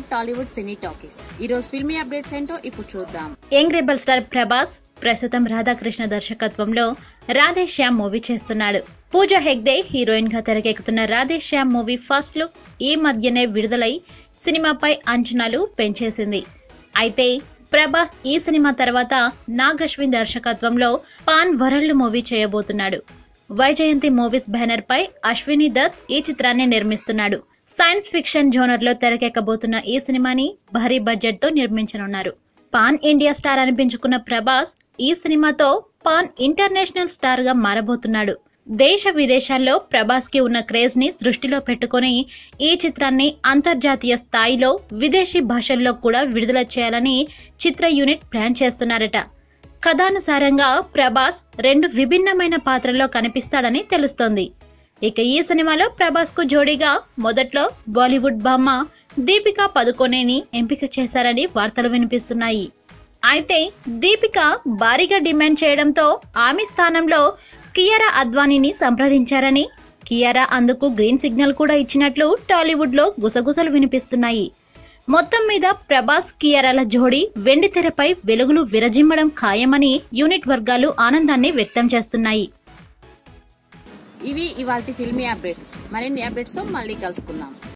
టాలీవుడ్ సినీ talkies ఈ రోజు filmy updates ఏంటో ఇప్పుడు చూద్దాం యంగ్ రెబల్ స్టార్ ప్రభాస్ ప్రస్తుతం రాధాకృష్ణ దర్శకత్వంలో రాధే శ్యామ్ మూవీ చేస్తున్నాడు పూజా హెగ్డే హీరోయిన్ గా తెరకెక్కుతున్న Radhe Shyam movie first look ఈ మధ్యనే విడుదలై సినిమాపై అంచనాలు పెంచేసింది అయితే ప్రభాస్ ఈ సినిమా తర్వాత నాగ్ అశ్విన్ దర్శకత్వంలో పాన్ వరల్డ్ మూవీ చేయబోతున్నాడు వైజయంతి మూవీస్ బ్యానర్ పై అశ్విని దత్ ఈ చిత్రాన్ని నిర్మిస్తున్నాడు సైన్స్ ఫిక్షన్ జోనర్ లో తెరకెక్కబోతున్న ఈ సినిమాని భారీ బడ్జెట్ తో నిర్మించనున్నారు పాన్ ఇండియా స్టార్ అనిపించుకున్న ప్రభాస్ ఈ సినిమాతో పాన్ ఇంటర్నేషనల్ స్టార్ గా మారబోతున్నాడు దేశ విదేశాల్లో ప్రభాస్ కి ఉన్న క్రేజ్ ని దృష్టిలో పెట్టుకొని ఈ చిత్రాన్ని అంతర్జాతీయ స్థాయిలో విదేశీ భాషల్లో కూడా విడుదల చేయాలని చిత్ర యూనిట్ ప్లాన్ చేస్తున్నారట కథానుసారంగా ప్రభాస్ రెండు విభిన్నమైన పాత్రల్లో కనిపిస్తాడని తెలుస్తోంది ఇక ఈ సినిమాలో ప్రభాస్ కు జోడీగా మొదట్లో బాలీవుడ్ బామ్మ దీపికా పదుకొనేని ఎంపిక చేశారని వార్తలు వినిపిస్తున్నాయి అయితే దీపిక భారీగా డిమాండ్ చేయడంతో ఆమె స్థానంలో కియారా అద్వానీని సంప్రదించారని కియారా అందుకు గ్రీన్ సిగ్నల్ కూడా ఇచ్చినట్లు టాలీవుడ్లో గుసగుసలు వినిపిస్తున్నాయి మొత్తం మీద ప్రభాస్ కియారాల జోడీ వెండి తెరపై వెలుగులు విరజిమ్మడం ఖాయమని యూనిట్ వర్గాలు ఆనందాన్ని వ్యక్తం చేస్తున్నాయి ఇవి ఇవాల్టి ఫిల్మీ అప్డేట్స్ మరిన్ని అప్డేట్స్ తో మళ్ళీ కలుసుకుందాం